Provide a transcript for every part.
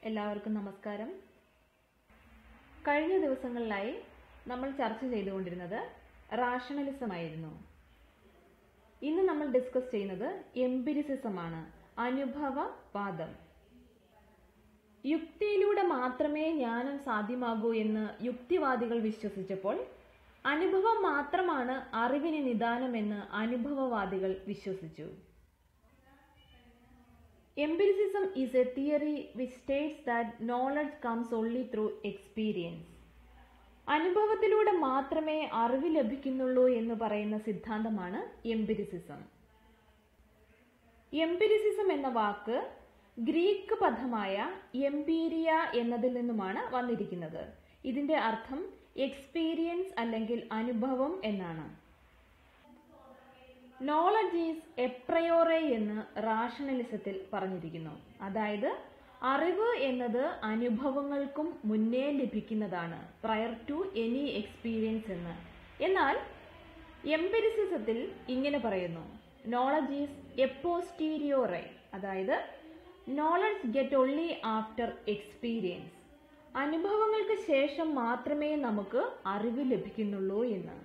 എല്ലാവർക്കും നമസ്കാരം കഴിഞ്ഞ ദിവസങ്ങളിലായി നമ്മൾ ചർച്ച ചെയ്തുകൊണ്ടിരുന്നത് റാഷണലിസം ആയിരുന്നു ഇന്ന് നമ്മൾ ഡിസ്കസ് ചെയ്യുന്നത് എംപിരിസിസം ആണ് അനുഭവവാദം യുക്തിയിലൂടെ മാത്രമേ ജ്ഞാനം സാധ്യമാകൂ എന്ന് യുക്തിവാദികൾ വിശ്വസിച്ചപ്പോൾ അനുഭവം മാത്രമാണ് അറിവിന് നിദാനമെന്ന് അനുഭവവാദികൾ വിശ്വസിച്ചു Empiricism is a theory which states that knowledge comes only through experience. അനുഭവത്തിലൂടെ മാത്രമേ അറിവ് ലഭിക്കുന്നുള്ളൂ എന്ന് പറയുന്ന സിദ്ധാന്തമാണ് എംപിരിസിസം എംപിരിസിസം എന്ന വാക്ക് ഗ്രീക്ക് പദമായ എംപീരിയ എന്നതിൽ നിന്നുമാണ് വന്നിരിക്കുന്നത് ഇതിന്റെ അർത്ഥം എക്സ്പീരിയൻസ് അല്ലെങ്കിൽ അനുഭവം എന്നാണ് നോളജ് ഈസ് എപ്രയോറെ എന്ന് റാഷണലിസത്തിൽ പറഞ്ഞിരിക്കുന്നു അതായത് അറിവ് എന്നത് അനുഭവങ്ങൾക്കും മുന്നേ ലഭിക്കുന്നതാണ് പ്രയർ ടു എനി എക്സ്പീരിയൻസ് എന്ന് എന്നാൽ എംപിരിസിസത്തിൽ ഇങ്ങനെ പറയുന്നു നോളജ് ഈസ് എപ്പോസ്റ്റീരിയോറെ അതായത് knowledge get only after experience അനുഭവങ്ങൾക്ക് ശേഷം മാത്രമേ നമുക്ക് അറിവ് ലഭിക്കുന്നുള്ളൂ എന്ന്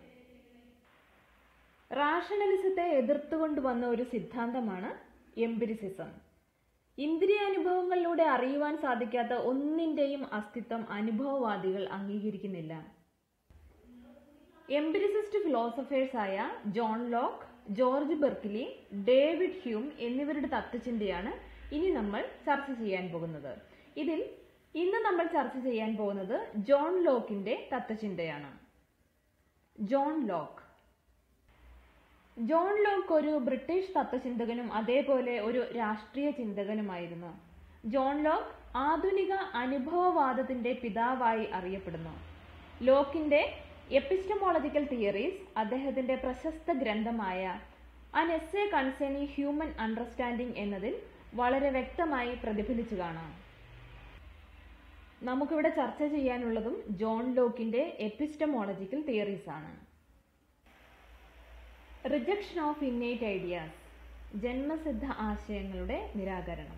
റാഷണലിസത്തെ എതിർത്തുകൊണ്ട് വന്ന ഒരു സിദ്ധാന്തമാണ് എംപിരിസിസം ഇന്ദ്രിയാനുഭവങ്ങളിലൂടെ അറിയുവാൻ സാധിക്കാത്ത ഒന്നിന്റെയും അസ്തിത്വം അനുഭവവാദികൾ അംഗീകരിക്കുന്നില്ല എംപിരിസിസ്റ്റ് ഫിലോസഫേഴ്സായ John Locke George Berkeley David Hume എന്നിവരുടെ തത്വചിന്തയാണ് ഇനി നമ്മൾ ചർച്ച ചെയ്യാൻ പോകുന്നത് ഇതിൽ ഇന്ന് നമ്മൾ ചർച്ച ചെയ്യാൻ പോകുന്നത് ജോൺ ലോക്കിന്റെ തത്വചിന്തയാണ് ജോൺ ലോക്ക് ജോൺ ലോക്ക് ഒരു ബ്രിട്ടീഷ് തത്വചിന്തകനും അതേപോലെ ഒരു രാഷ്ട്രീയ ചിന്തകനുമായിരുന്നു ജോൺ ലോക്ക് ആധുനിക അനുഭവവാദത്തിന്റെ പിതാവായി അറിയപ്പെടുന്നു ലോക്കിന്റെ എപ്പിസ്റ്റമോളജിക്കൽ തിയറീസ് അദ്ദേഹത്തിന്റെ പ്രശസ്ത ഗ്രന്ഥമായ an essay concerning human understanding എന്നതിൽ വളരെ വ്യക്തമായി പ്രതിഫലിച്ചു കാണാം നമുക്കിവിടെ ചർച്ച ചെയ്യാനുള്ളതും ജോൺ ലോക്കിന്റെ എപ്പിസ്റ്റമോളജിക്കൽ തിയറീസ് ആണ് റിജക്ഷൻ ഓഫ് ഇന്നേറ്റ് ഐഡിയാസ് ജന്മസിദ്ധ ആശയങ്ങളുടെ നിരാകരണം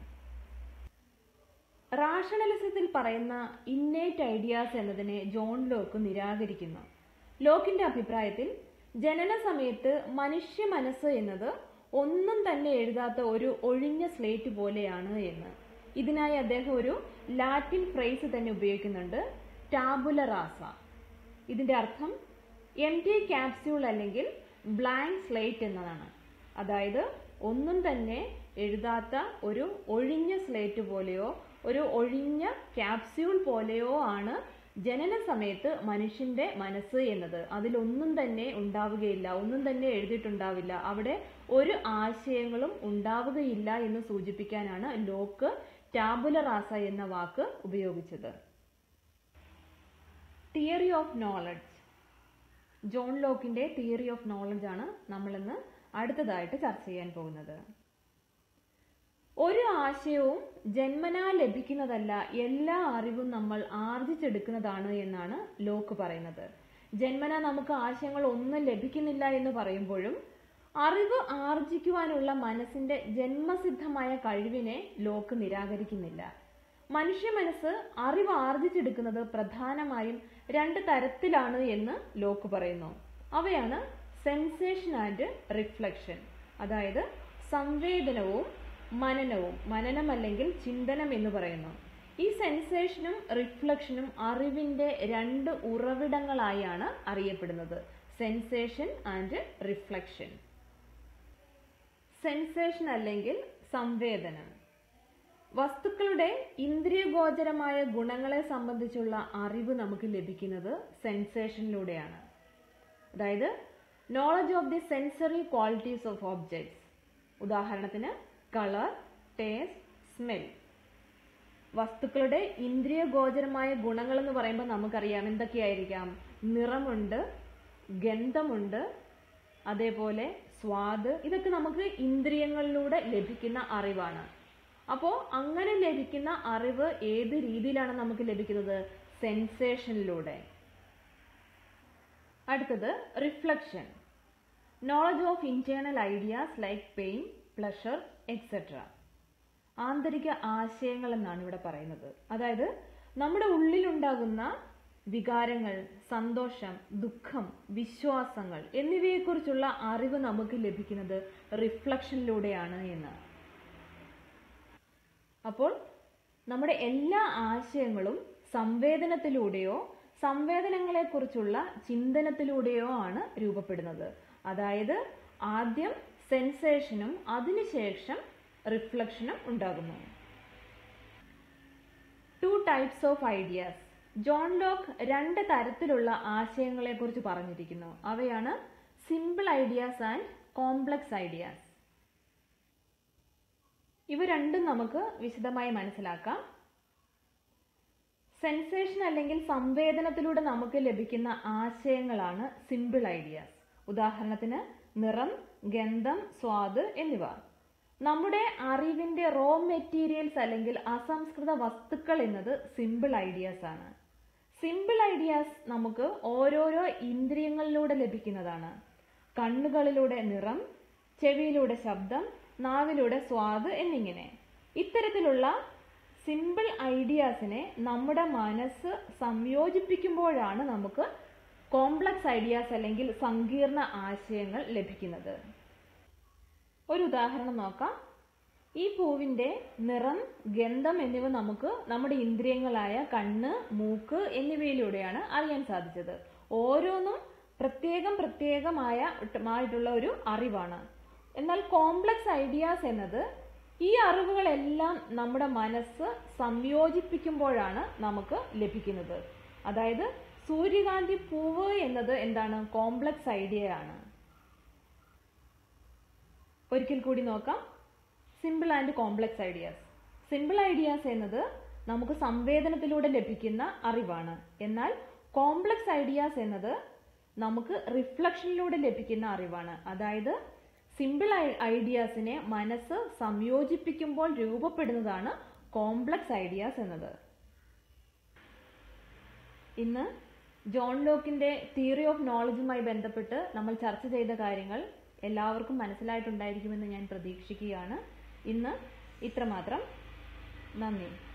റാഷണലിസത്തിൽ പറയുന്ന ഇന്നേറ്റ് ഐഡിയാസ് എന്നതിനെ ജോൺ ലോക്ക് നിരാകരിക്കുന്നു ലോക്കിന്റെ അഭിപ്രായത്തിൽ ജനന സമയത്ത് മനുഷ്യ മനസ്സ് എന്നത് ഒന്നും തന്നെ എഴുതാത്ത ഒരു ഒഴിഞ്ഞ സ്ലേറ്റ് പോലെയാണ് എന്ന് ഇതിനായി അദ്ദേഹം ഒരു ലാറ്റിൻ ഫ്രേസ് തന്നെ ഉപയോഗിക്കുന്നുണ്ട് ടാബുല റാസ ഇതിന്റെ അർത്ഥം എം ടി ക്യാപ്സ്യൂൾ അല്ലെങ്കിൽ ബ്ലാങ്ക് സ്ലേറ്റ് എന്നതാണ് അതായത് ഒന്നും തന്നെ എഴുതാത്ത ഒരു ഒഴിഞ്ഞ സ്ലേറ്റ് പോലെയോ ഒരു ഒഴിഞ്ഞ ക്യാപ്സ്യൂൾ പോലെയോ ആണ് ജനന സമയത്ത് മനുഷ്യന്റെ മനസ്സ് എന്നത് അതിലൊന്നും തന്നെ ഉണ്ടാവുകയില്ല ഒന്നും തന്നെ എഴുതിയിട്ടുണ്ടാവില്ല അവിടെ ഒരു ആശയങ്ങളും ഉണ്ടാവുകയില്ല എന്ന് സൂചിപ്പിക്കാനാണ് ലോക്ക് ടാബുല റാസ എന്ന വാക്ക് ഉപയോഗിച്ചത് തിയറി ഓഫ് നോളജ് ജോൺ ലോക്കിന്റെ തിയറി ഓഫ് നോളജ് ആണ് നമ്മളിന്ന് അടുത്തതായിട്ട് ചർച്ച ചെയ്യാൻ പോകുന്നത് ഒരു ആശയവും ജന്മനാ ലഭിക്കുന്നതല്ല എല്ലാ അറിവും നമ്മൾ ആർജിച്ചെടുക്കുന്നതാണ് എന്നാണ് ലോക്ക് പറയുന്നത് ജന്മന നമുക്ക് ആശയങ്ങൾ ഒന്നും ലഭിക്കുന്നില്ല എന്ന് പറയുമ്പോഴും അറിവ് ആർജിക്കുവാനുള്ള മനസ്സിന്റെ ജന്മസിദ്ധമായ കഴിവിനെ ലോക്ക് നിരാകരിക്കുന്നില്ല മനുഷ്യ മനസ്സ് അറിവ് ആർജിച്ചെടുക്കുന്നത് പ്രധാനമായും രണ്ട് തരത്തിലാണ് എന്ന് ലോക്ക് പറയുന്നു അവയാണ് സെൻസേഷൻ ആൻഡ് റിഫ്ലക്ഷൻ അതായത് സംവേദനവും മനനവും മനനം അല്ലെങ്കിൽ ചിന്തനം എന്ന് പറയുന്നു ഈ സെൻസേഷനും റിഫ്ലക്ഷനും അറിവിന്റെ രണ്ട് ഉറവിടങ്ങളായാണ് അറിയപ്പെടുന്നത് സെൻസേഷൻ ആൻഡ് റിഫ്ലക്ഷൻ സെൻസേഷൻ അല്ലെങ്കിൽ സംവേദനം വസ്തുക്കളുടെ ഇന്ദ്രിയഗോചരമായ ഗുണങ്ങളെ സംബന്ധിച്ചുള്ള അറിവ് നമുക്ക് ലഭിക്കുന്നത് സെൻസേഷനിലൂടെയാണ് അതായത് knowledge of the sensory qualities of objects ഉദാഹരണത്തിന് കളർ ടേസ്റ്റ് സ്മെൽ വസ്തുക്കളുടെ ഇന്ദ്രിയഗോചരമായ ഗുണങ്ങൾ എന്ന് പറയുമ്പോൾ നമുക്കറിയാം എന്തൊക്കെയായിരിക്കാം നിറമുണ്ട് ഗന്ധമുണ്ട് അതേപോലെ സ്വാദ് ഇതൊക്കെ നമുക്ക് ഇന്ദ്രിയങ്ങളിലൂടെ ലഭിക്കുന്ന അറിവാണ് അപ്പോൾ അങ്ങനെ ലഭിക്കുന്ന അറിവ് ഏത് രീതിയിലാണ് നമുക്ക് ലഭിക്കുന്നത് സെൻസേഷനിലൂടെ അടുത്തത് reflection knowledge of internal ideas like pain pleasure etcetera ആന്തരിക ആശയങ്ങൾ എന്നാണ് ഇവിടെ പറയുന്നത് അതായത് നമ്മുടെ ഉള്ളിലുണ്ടാകുന്ന വികാരങ്ങൾ സന്തോഷം ദുഃഖം വിശ്വാസങ്ങൾ എന്നിവയെക്കുറിച്ചുള്ള അറിവ് നമുക്ക് ലഭിക്കുന്നത് റിഫ്ലക്ഷനിലൂടെയാണ് എന്ന് അപ്പോൾ നമ്മുടെ എല്ലാ ആശയങ്ങളും സംവേദനത്തിലൂടെയോ സംവേദനങ്ങളെക്കുറിച്ചുള്ള ചിന്തനത്തിലൂടെയോ ആണ് രൂപപ്പെടുന്നത് അതായത് ആദ്യം സെൻസേഷനും അതിനുശേഷം റിഫ്ലക്ഷനും ഉണ്ടാകുന്നു two types of ideas John Locke രണ്ട് തരത്തിലുള്ള ആശയങ്ങളെക്കുറിച്ച് പറഞ്ഞിരിക്കുന്നു അവയാണ് simple ideas and complex ideas ഇവ രണ്ടും നമുക്ക് വിശദമായി മനസ്സിലാക്കാം സെൻസേഷൻ അല്ലെങ്കിൽ സംവേദനത്തിലൂടെ നമുക്ക് ലഭിക്കുന്ന ആശയങ്ങളാണ് സിമ്പിൾ ഐഡിയാസ് ഉദാഹരണത്തിന് നിറം ഗന്ധം സ്വാദ് എന്നിവ നമ്മുടെ അറിവിന്റെ റോ മെറ്റീരിയൽസ് അല്ലെങ്കിൽ അസംസ്കൃത വസ്തുക്കൾ എന്നത് സിമ്പിൾ ഐഡിയാസ് ആണ് സിമ്പിൾ ഐഡിയാസ് നമുക്ക് ഓരോരോ ഇന്ദ്രിയങ്ങളിലൂടെ ലഭിക്കുന്നതാണ് കണ്ണുകളിലൂടെ നിറം ചെവിയിലൂടെ ശബ്ദം നാവിലൂടെ സ്വാദ് എന്നിങ്ങനെ ഇത്തരത്തിലുള്ള സിമ്പിൾ ഐഡിയാസിനെ നമ്മുടെ മനസ്സ് സംയോജിപ്പിക്കുമ്പോഴാണ് നമുക്ക് കോംപ്ലക്സ് ഐഡിയാസ് അല്ലെങ്കിൽ സങ്കീർണ ആശയങ്ങൾ ലഭിക്കുന്നത് ഒരു ഉദാഹരണം നോക്കാം ഈ പൂവിന്റെ നിറം ഗന്ധം എന്നിവ നമുക്ക് നമ്മുടെ ഇന്ദ്രിയങ്ങളായ കണ്ണ് മൂക്ക് എന്നിവയിലൂടെയാണ് അറിയാൻ സാധിച്ചത് ഓരോന്നും പ്രത്യേകം പ്രത്യേകമായ മായിട്ടുള്ള ഒരു അറിവാണ് എന്നാൽ കോംപ്ലക്സ് ഐഡിയാസ് എന്നത് ഈ അറിവുകളെല്ലാം നമ്മുടെ മനസ്സ് സംയോജിപ്പിക്കുമ്പോഴാണ് നമുക്ക് ലഭിക്കുന്നത് അതായത് സൂര്യകാന്തി പൂവ് എന്നത് എന്താണ് കോംപ്ലക്സ് ഐഡിയ ആണ് ഒരിക്കൽ കൂടി നോക്കാം simple and complex ideas simple ideas എന്നത് നമുക്ക് സംവേദനത്തിലൂടെ ലഭിക്കുന്ന അറിവാണ് എന്നാൽ കോംപ്ലക്സ് ഐഡിയാസ് എന്നത് നമുക്ക് റിഫ്ലക്ഷനിലൂടെ ലഭിക്കുന്ന അറിവാണ് അതായത് സിമ്പിൾ ഐഡിയാസിനെ മനസ്സ് സംയോജിപ്പിക്കുമ്പോൾ രൂപപ്പെടുന്നതാണ് കോംപ്ലക്സ് ഐഡിയാസ് എന്നത് ഇന്ന് ജോൺ ലോക്കിന്റെ തിയറി ഓഫ് നോളജുമായി ബന്ധപ്പെട്ട് നമ്മൾ ചർച്ച ചെയ്ത കാര്യങ്ങൾ എല്ലാവർക്കും മനസ്സിലായിട്ടുണ്ടായിരിക്കുമെന്ന് ഞാൻ പ്രതീക്ഷിക്കുകയാണ് ഇന്ന് ഇത്രമാത്രം നന്ദി